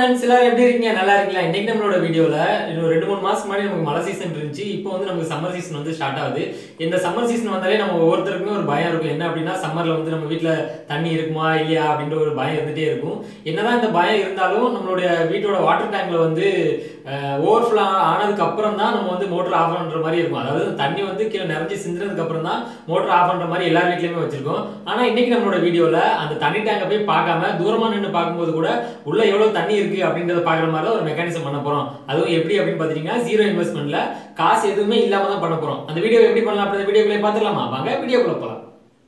friends எல்லாரும் எப்படி இருக்கீங்க நல்லா இருக்கீங்களா இன்னைக்கு நம்மளோட வீடியோல இன்னும் ரெண்டு மூணு மாசம் முன்னாடி நமக்கு மழை சீசன் இருந்துச்சு இப்போ வந்து நமக்கு சம்மர் சீசன் வந்து ஸ்டார்ட் ஆகுது இந்த சம்மர் சீசன் வந்தாலே நம்ம ஒவ்வொருத்தருக்குமே ஒரு பயம் இருக்கும் என்ன அப்படின்னா சம்மர்ல வந்து நம்ம வீட்ல தண்ணி இருக்குமா இல்லையா அப்படின்ற ஒரு பயம் இருந்துட்டே இருக்கும் என்னதான் இந்த பயம் இருந்தாலும் நம்மளுடைய வீட்டோட வாட்டர் டேங்க்ல வந்து ஓவர்ஃப்ளோ ஆனதுக்கு அப்புறம் தான் நம்ம வந்து மோட்டர் ஆஃப் பண்ற மாதிரி இருக்கும் அதாவது தண்ணி வந்து கீழே நிறைஞ்சு சிந்தினதுக்கு அப்புறம் தான் மோட்டர் ஆஃப் பண்ற மாதிரி எல்லார் வீட்லயுமே வச்சிருக்கோம் ஆனா இன்னைக்கு நம்மளோட வீடியோல அந்த தண்ணி டேங்கை போய் பார்க்காம தூரமா நின்று பார்க்கும்போது கூட உள்ள எவ்வளவு தண்ணி இருக்கு அப்படின்றத பாக்குற மாதிரி தான் ஒரு மெக்கானிசம் பண்ண போறோம் அதுவும் எப்படி அப்படின்னு பாத்தீங்கன்னா ஜீரோ இன்வெஸ்ட்மெண்ட்ல காசு எதுவுமே இல்லாம தான் பண்ண போறோம் அந்த வீடியோ எப்படி பண்ணலாம் அப்படி வீடியோக்குள்ளே பார்த்துக்கலாமா வாங்க வீடியோக்குள்ள போலாம்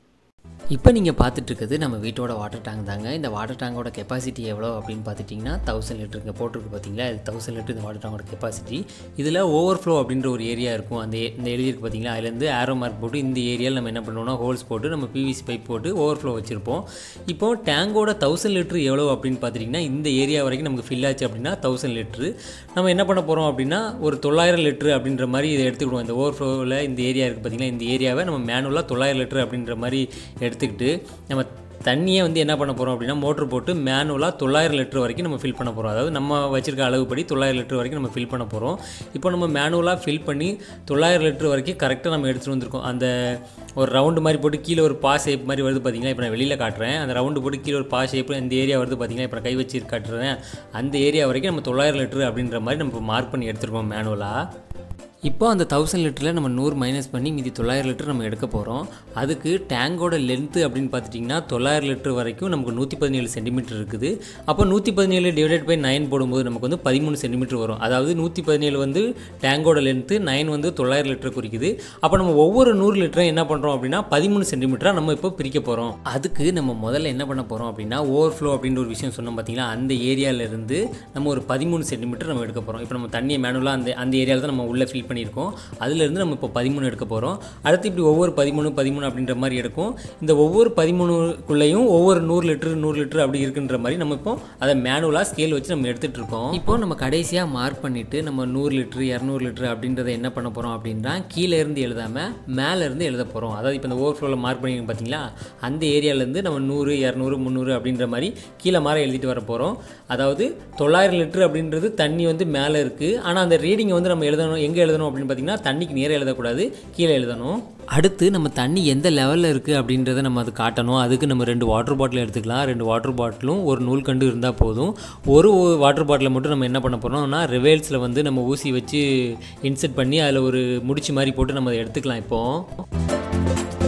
இப்போ நீங்கள் பார்த்துட்டு இருக்குது நம்ம வீட்டோட வாட்டர் டேங்க் தாங்க இந்த வாட்டர் டேங்கோட கெப்பாசிட்டி எவ்வளோ அப்படின்னு பார்த்துட்டிங்கன்னா தௌசண்ட் லிட்டருங்க போட்டிருக்கு பார்த்தீங்களா இது தௌசண்ட் லிட்டர் இந்த வாட்டர் டேங்கோட கெப்பாசிட்டி இதில் ஓவர்ஃப்ளோ அப்படின்ற ஒரு ஏரியா இருக்கும் அந்த இந்த எழுதியிருக்கு பார்த்தீங்களா அதுலேருந்து ஆரோ மார்க் போட்டு இந்த ஏரியாவில் நம்ம என்ன பண்ணுவோம்னா ஹோல்ஸ் போட்டு நம்ம பிவிசி பைப் போட்டு ஓவர்ஃப்ளோ வச்சுருப்போம் இப்போ டேங்கோட தௌசண்ட் லிட்டர் எவ்வளோ அப்படின்னு பார்த்துட்டிங்கன்னா இந்த ஏரியா வரைக்கும் நமக்கு ஃபில் ஆச்சு அப்படின்னா தௌசண்ட் லிட்டரு நம்ம என்ன பண்ண போகிறோம் அப்படின்னா ஒரு தொள்ளாயிரம் லிட்டரு அப்படின்ற மாதிரி இதை எடுத்துக்கிடுவோம் இந்த ஓவர்ஃப்ளோவில் இந்த ஏரியா இருக்குது பார்த்தீங்களா இந்த ஏரியாவை நம்ம மேனுவலாக தொள்ளாயிரம் லிட்டர் அப்படின்ற மாதிரி எடுத்துக்கிட்டு நம்ம தண்ணியை வந்து என்ன பண்ண போகிறோம் அப்படின்னா மோட்ரு போட்டு மேனுவலாக தொள்ளாயிரம் லிட்டர் வரைக்கும் நம்ம ஃபில் பண்ண போகிறோம் அதாவது நம்ம வச்சிருக்க அளவுப்படி தொள்ளாயிரம் லிட்டர் வரைக்கும் நம்ம ஃபில் பண்ண போகிறோம் இப்போ நம்ம மேனுவலாக ஃபில் பண்ணி தொள்ளாயிரம் லிட்டர் வரைக்கும் கரெக்டாக நம்ம எடுத்துகிட்டு வந்திருக்கோம் அந்த ஒரு ரவுண்டு மாதிரி போட்டு கீழே ஒரு பா ஷேப் மாதிரி வருது பார்த்தீங்களா இப்போ நான் வெளியில் காட்டுறேன் அந்த ரவுண்டு போட்டு கீழே ஒரு பா ஷேப் இந்த ஏரியா வருது பார்த்தீங்களா இப்போ நான் கை வச்சு காட்டுறேன் அந்த ஏரியா வரைக்கும் நம்ம தொள்ளாயிரம் லிட்டர் அப்படின்ற மாதிரி நம்ம மார்க் பண்ணி எடுத்துருக்கோம் மேனுவலாக இப்போ அந்த தௌசண்ட் லிட்டரில் நம்ம நூறு மைனஸ் பண்ணி மீதி தொள்ளாயிரம் லிட்டர் நம்ம எடுக்க போகிறோம் அதுக்கு டேங்கோட லென்த்து அப்படின்னு பார்த்துட்டிங்கன்னா தொள்ளாயிரம் லிட்டர் வரைக்கும் நமக்கு நூற்றி பதினேழு சென்டிமீட்டர் இருக்குது அப்போ நூற்றி பதினேழு டிவைடட் பை நைன் போடும்போது நமக்கு வந்து பதிமூணு சென்டிமீட்டர் வரும் அதாவது நூற்றி பதினேழு வந்து டேங்கோட லென்த்து நைன் வந்து தொள்ளாயிரம் லிட்டர் குறிக்குது அப்போ நம்ம ஒவ்வொரு நூறு லிட்டரும் என்ன பண்ணுறோம் அப்படின்னா பதிமூணு சென்டிமீட்டராக நம்ம இப்போ பிரிக்க போகிறோம் அதுக்கு நம்ம முதல்ல என்ன பண்ண போகிறோம் அப்படின்னா ஓவர்ஃப்ளோ அப்படின்ற ஒரு விஷயம் சொன்னோம் பார்த்தீங்களா அந்த ஏரியாவிலேருந்து நம்ம ஒரு பதிமூணு சென்டிமீட்டர் நம்ம எடுக்க போகிறோம் இப்போ நம்ம தண்ணியை மேனுவலாக அந்த அந்த ஏரியாவில் தான் நம்ம உள்ளே ஃபில் பண்ணியிருக்கோம் அதுலேருந்து நம்ம இப்போ பதிமூணு எடுக்க போகிறோம் அடுத்து இப்படி ஒவ்வொரு பதிமூணு பதிமூணு அப்படின்ற மாதிரி எடுக்கும் இந்த ஒவ்வொரு பதிமூணுக்குள்ளேயும் ஒவ்வொரு நூறு லிட்டர் நூறு லிட்டர் அப்படி இருக்குன்ற மாதிரி நம்ம இப்போ அதை மேனுவலாக ஸ்கேல் வச்சு நம்ம எடுத்துகிட்டு இருக்கோம் இப்போ நம்ம கடைசியாக மார்க் பண்ணிவிட்டு நம்ம நூறு லிட்டர் இரநூறு லிட்டர் அப்படின்றத என்ன பண்ண போகிறோம் அப்படின்னா கீழே இருந்து எழுதாமல் மேலே இருந்து எழுத போகிறோம் அதாவது இப்போ இந்த ஓவர்ஃப்ளோவில் மார்க் பண்ணிங்க பார்த்தீங்களா அந்த ஏரியாவிலேருந்து நம்ம நூறு இரநூறு முந்நூறு அப்படின்ற மாதிரி கீழே மாற எழுதிட்டு வர போகிறோம் அதாவது தொள்ளாயிரம் லிட்டர் அப்படின்றது தண்ணி வந்து மேலே இருக்குது ஆனால் அந்த ரீடிங்கை வந்து நம்ம எழுதணும் எங்கே எழுதணும் அப்படின்னு பார்த்தீங்கன்னா தண்ணிக்கு நேராக எழுதக்கூடாது கீழே எழுதணும் அடுத்து நம்ம தண்ணி எந்த லெவலில் இருக்குது அப்படின்றத நம்ம அது காட்டணும் அதுக்கு நம்ம ரெண்டு வாட்டர் பாட்டில் எடுத்துக்கலாம் ரெண்டு வாட்டர் பாட்டிலும் ஒரு நூல்கண்டு இருந்தால் போதும் ஒரு வாட்டர் பாட்டிலை மட்டும் நம்ம என்ன பண்ண போகிறோம்னா ரிவேல்ஸில் வந்து நம்ம ஊசி வச்சு இன்செர்ட் பண்ணி அதில் ஒரு முடிச்சு மாதிரி போட்டு நம்ம அதை எடுத்துக்கலாம் இப்போது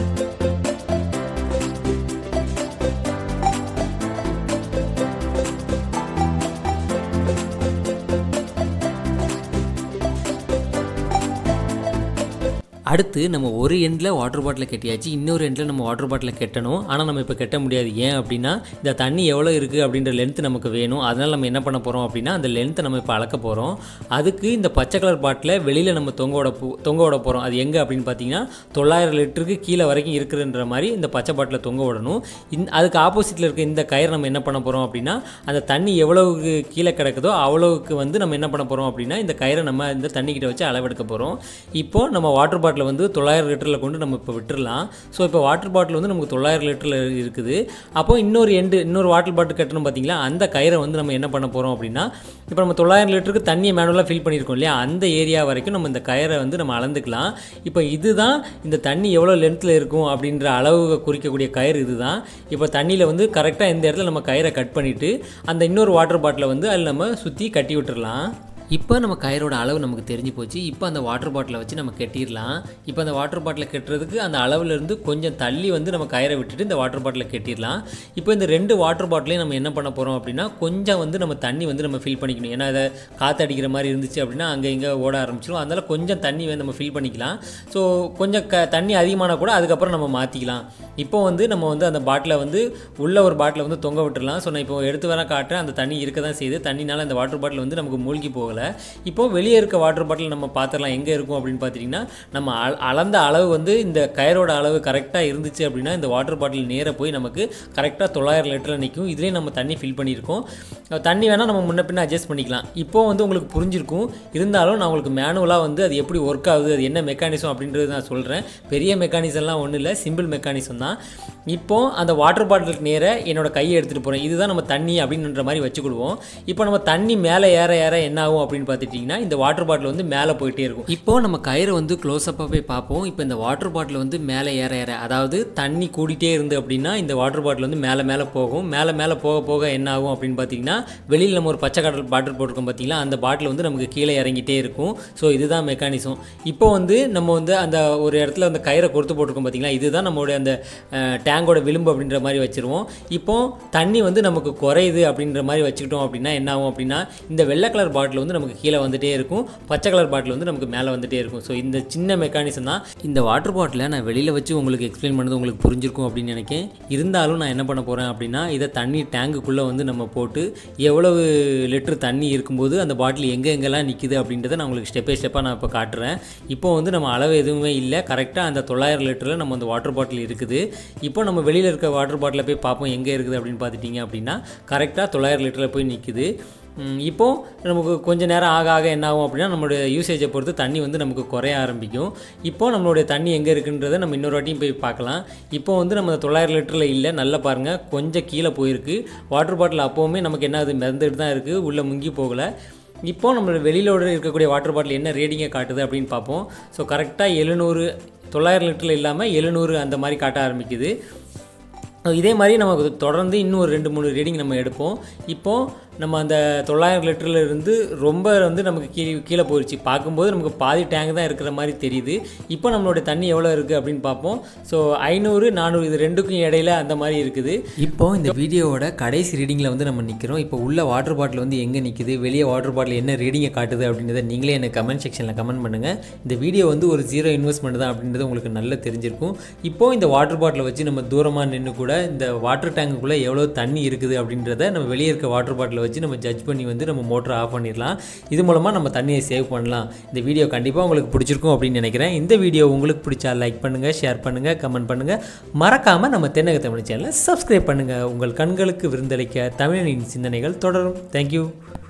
அடுத்து நம்ம ஒரு எண்டில் வாட்டர் பாட்டில் கட்டியாச்சு இன்னொரு எண்டில் நம்ம வாட்டர் பாட்டில் கட்டணும் ஆனால் நம்ம இப்போ கட்ட முடியாது ஏன் அப்படின்னா இந்த தண்ணி எவ்வளோ இருக்குது அப்படின்ற லென்த் நமக்கு வேணும் அதனால் நம்ம என்ன பண்ண போகிறோம் அப்படின்னா அந்த லென்த்தை நம்ம இப்போ அளக்க போகிறோம் அதுக்கு இந்த பச்சை கலர் பாட்டில் வெளியில் நம்ம தொங்க விட போ- தொங்க விட போகிறோம் அது எங்கே அப்படின்னு பார்த்தீங்கன்னா தொள்ளாயிரம் லிட்டருக்கு கீழே வரைக்கும் இருக்குதுன்ற மாதிரி இந்த பச்சை பாட்டில் தொங்க விடணும் இந் அதுக்கு ஆப்போசிட்டில் இருக்க இந்த கயிறு நம்ம என்ன பண்ண போகிறோம் அப்படின்னா அந்த தண்ணி எவ்வளவுக்கு கீழே கிடக்குதோ அவ்வளவுக்கு வந்து நம்ம என்ன பண்ண போகிறோம் அப்படின்னா இந்த கயிறை நம்ம இந்த தண்ணிக்கிட்ட வச்சு அளவெடுக்க போகிறோம் இப்போ நம்ம வாட்டர் பாட்டில் வந்து தொள்ளாயிரம் லிட்டரில் கொண்டு நம்ம இப்போ விட்டுறலாம் ஸோ இப்போ வாட்டர் பாட்டில் வந்து நமக்கு தொள்ளாயிரம் லிட்டரில் இருக்குது அப்போ இன்னொரு எண்டு இன்னொரு வாட்டர் பாட்டில் கட்டணும் பார்த்தீங்களா அந்த கயிறை வந்து நம்ம என்ன பண்ண போகிறோம் அப்படின்னா இப்போ நம்ம தொள்ளாயிரம் லிட்டருக்கு தண்ணியை மேனுவலாக ஃபில் பண்ணியிருக்கோம் இல்லையா அந்த ஏரியா வரைக்கும் நம்ம இந்த கயிறை வந்து நம்ம அளந்துக்கலாம் இப்போ இதுதான் இந்த தண்ணி எவ்வளோ லென்த்தில் இருக்கும் அப்படின்ற அளவு குறிக்கக்கூடிய கயிறு இதுதான் இப்போ தண்ணியில் வந்து கரெக்டாக இந்த இடத்துல நம்ம கயிறை கட் பண்ணிவிட்டு அந்த இன்னொரு வாட்டர் பாட்டிலை வந்து அதில் நம்ம சுற்றி கட்டி விட்டுறலாம் இப்போ நம்ம கயிறோட அளவு நமக்கு தெரிஞ்சு போச்சு இப்போ அந்த வாட்டர் பாட்டிலை வச்சு நம்ம கட்டிடலாம் இப்போ அந்த வாட்டர் பாட்டிலை கட்டுறதுக்கு அந்த அளவுல இருந்து கொஞ்சம் தள்ளி வந்து நம்ம கயிறை விட்டுட்டு இந்த வாட்டர் பாட்டிலை கட்டிடலாம் இப்போ இந்த ரெண்டு வாட்டர் பாட்டிலையும் நம்ம என்ன பண்ண போகிறோம் அப்படின்னா கொஞ்சம் வந்து நம்ம தண்ணி வந்து நம்ம ஃபில் பண்ணிக்கணும் ஏன்னா அதை காற்று அடிக்கிற மாதிரி இருந்துச்சு அப்படின்னா அங்கே இங்கே ஓட ஆரம்பிச்சிடும் அதனால் கொஞ்சம் தண்ணி வந்து நம்ம ஃபில் பண்ணிக்கலாம் ஸோ கொஞ்சம் க தண்ணி அதிகமான கூட அதுக்கப்புறம் நம்ம மாற்றிக்கலாம் இப்போ வந்து நம்ம வந்து அந்த பாட்டிலை வந்து உள்ள ஒரு பாட்டிலை வந்து தொங்க விட்டுறலாம் ஸோ நான் இப்போ எடுத்து வர காட்டுறேன் அந்த தண்ணி இருக்க தான் செய்யுது தண்ணினால அந்த வாட்டர் பாட்டில் வந்து நமக்கு மூழ்கி போகலை போல் இப்போ வெளியே இருக்க வாட்டர் பாட்டில் நம்ம பார்த்துடலாம் எங்கே இருக்கும் அப்படின்னு பார்த்துட்டிங்கன்னா நம்ம அள- அளந்த அளவு வந்து இந்த கயரோட அளவு கரெக்டாக இருந்துச்சு அப்படின்னா இந்த வாட்டர் பாட்டில் நேராக போய் நமக்கு கரெக்டாக தொள்ளாயிரம் லிட்டரில் நிற்கும் இதுலேயே நம்ம தண்ணி ஃபில் பண்ணியிருக்கோம் அஹ் தண்ணி வேணால் நம்ம முன்ன பின்ன அட்ஜஸ்ட் பண்ணிக்கலாம் இப்போ வந்து உங்களுக்கு புரிஞ்சிருக்கும் இருந்தாலும் நான் உங்களுக்கு மேனுவலாக வந்து அது எப்படி ஒர்க் ஆகுது அது என்ன மெக்கானிசம் அப்படின்றது நான் சொல்கிறேன் பெரிய மெக்கானிசம்லாம் ஒன்றும் இல்லை சிம்பிள் மெக்கானிசம் தான் இப்போ அந்த வாட்டர் பாட்டிலுக்கு நேராக என்னோட கையை எடுத்துகிட்டு போகிறேன் இதுதான் நம்ம தண்ணி அப்படின்ற மாதிரி வச்சுக்கிடுவோம் இப்போ நம்ம தண்ணி மேலே ஏற ஏற என்ன ஆகும் அப்படின்னு பார்த்துட்டிங்கன்னா இந்த வாட்டர் பாட்டில் வந்து மேலே போயிட்டே இருக்கும் இப்போ நம்ம கயிறை வந்து க்ளோஸ்அப்பாக போய் பார்ப்போம் இப்போ இந்த வாட்டர் பாட்டில் வந்து மேலே ஏற ஏற அதாவது தண்ணி கூடிட்டே இருந்து அப்படின்னா இந்த வாட்டர் பாட்டில் வந்து மேலே மேலே போகும் மேலே மேலே போக போக என்ன ஆகும் அப்படின்னு பார்த்தீங்கன்னா வெளியில் நம்ம ஒரு பச்சை கடல் பாட்டில் போட்டிருக்கோம் பார்த்தீங்களா அந்த பாட்டில் வந்து நமக்கு கீழே இறங்கிட்டே இருக்கும் ஸோ இதுதான் மெக்கானிசம் இப்போ வந்து நம்ம வந்து அந்த ஒரு இடத்துல அந்த கயிறை கொடுத்து போட்டிருக்கோம் பார்த்தீங்களா இதுதான் நம்மளுடைய அந்த டேங்கோட விளிம்பு அப்படின்ற மாதிரி வச்சுருவோம் இப்போ தண்ணி வந்து நமக்கு குறையுது அப்படின்ற மாதிரி வச்சுக்கிட்டோம் அப்படின்னா என்ன ஆகும் அப்படின்னா இந்த வெள்ளை கலர் பாட்டில் வந்து நமக்கு கீழே வந்துட்டே இருக்கும் பச்சை கலர் பாட்டில் வந்து நமக்கு மேலே வந்துட்டே இருக்கும் ஸோ இந்த சின்ன மெக்கானிசம் தான் இந்த வாட்டர் பாட்டிலை நான் வெளியில் வச்சு உங்களுக்கு எக்ஸ்பிளைன் பண்ணது உங்களுக்கு புரிஞ்சிருக்கும் அப்படின்னு நினைக்கிறேன் இருந்தாலும் நான் என்ன பண்ண போகிறேன் அப்படின்னா இதை தண்ணி டேங்குக்குள்ளே வந்து நம்ம போட்டு எவ்வளவு லிட்டர் தண்ணி இருக்கும்போது அந்த பாட்டில் எங்கே எங்கெல்லாம் நிற்கிது அப்படின்றத நான் உங்களுக்கு ஸ்டெப் பை ஸ்டெப்பாக நான் இப்போ காட்டுறேன் இப்போ வந்து நம்ம அளவு எதுவுமே இல்லை கரெக்டாக அந்த தொள்ளாயிரம் லிட்டரில் நம்ம அந்த வாட்டர் பாட்டில் இருக்குது இப்போ நம்ம வெளியில் இருக்க வாட்டர் பாட்டிலை போய் பார்ப்போம் எங்கே இருக்குது அப்படின்னு பார்த்துட்டிங்க அப்படின்னா கரெக்டாக தொள்ளாயிரம் லிட்டரில் போய் நிற்குது ம், இப்போ நமக்கு கொஞ்ச நேரம் ஆக ஆக என்ன ஆகும் அப்படின்னா நம்மளுடைய யூசேஜை பொறுத்து தண்ணி வந்து நமக்கு குறைய ஆரம்பிக்கும் இப்போ நம்மளுடைய தண்ணி எங்கே இருக்குன்றதை நம்ம இன்னொரு வாட்டியும் போய் பார்க்கலாம் இப்போ வந்து நம்ம தொள்ளாயிரம் லிட்டரில் இல்லை நல்லா பாருங்கள் கொஞ்சம் கீழே போயிருக்கு வாட்டர் பாட்டில் அப்போவுமே நமக்கு என்ன அது மிதந்துட்டு தான் இருக்குது உள்ளே முங்கி போகலை இப்போ நம்மளோட வெளியிலோட இருக்கக்கூடிய வாட்டர் பாட்டில் என்ன ரீடிங்கை காட்டுது அப்படின்னு பார்ப்போம் ஸோ கரெக்டாக எழுநூறு தொள்ளாயிரம் லிட்டரில் இல்லாமல் எழுநூறு அந்த மாதிரி காட்ட ஆரம்பிக்குது இதே மாதிரி நமக்கு தொடர்ந்து இன்னும் ஒரு ரெண்டு மூணு ரீடிங் நம்ம எடுப்போம் இப்போது நம்ம அந்த தொள்ளாயிரம் லிட்டரில் இருந்து ரொம்ப வந்து நமக்கு கீழே கீழே போயிடுச்சு பார்க்கும்போது நமக்கு பாதி டேங்க் தான் இருக்கிற மாதிரி தெரியுது இப்போ நம்மளுடைய தண்ணி எவ்வளோ இருக்குது அப்படின்னு பார்ப்போம் ஸோ ஐநூறு நானூறு இது ரெண்டுக்கும் இடையில அந்த மாதிரி இருக்குது இப்போ இந்த வீடியோவோட கடைசி ரீடிங்கில் வந்து நம்ம நிற்கிறோம் இப்போ உள்ள வாட்டர் பாட்டில் வந்து எங்கே நிற்குது வெளியே வாட்டர் பாட்டில் என்ன ரீடிங்கை காட்டுது அப்படின்றத நீங்களே எனக்கு கமெண்ட் செக்ஷனில் கமெண்ட் பண்ணுங்கள் இந்த வீடியோ வந்து ஒரு ஜீரோ இன்வெஸ்ட்மெண்ட் தான் அப்படின்றது உங்களுக்கு நல்லா தெரிஞ்சிருக்கும் இப்போ இந்த வாட்டர் பாட்டிலை வச்சு நம்ம தூரமாக நின்று கூட இந்த வாட்டர் டேங்குக்குள்ளே எவ்வளோ தண்ணி இருக்குது அப்படின்றத நம்ம வெளியே இருக்க வாட்டர் பாட்டிலை வச்சு நம்ம ஜட்ஜ் பண்ணி வந்து நம்ம மோட்டரை ஆஃப் பண்ணிடலாம் இது மூலமாக நம்ம தண்ணியை சேவ் பண்ணலாம் இந்த வீடியோ கண்டிப்பாக உங்களுக்கு பிடிச்சிருக்கும் அப்படின்னு நினைக்கிறேன் இந்த வீடியோ உங்களுக்கு பிடிச்சா லைக் பண்ணுங்கள் ஷேர் பண்ணுங்கள் கமெண்ட் பண்ணுங்கள் மறக்காமல் நம்ம தென்னக தமிழ் சேனலை சப்ஸ்கிரைப் பண்ணுங்கள் உங்கள் கண்களுக்கு விருந்தளிக்க தமிழனின் சிந்தனைகள் தொடரும் தேங்க்யூ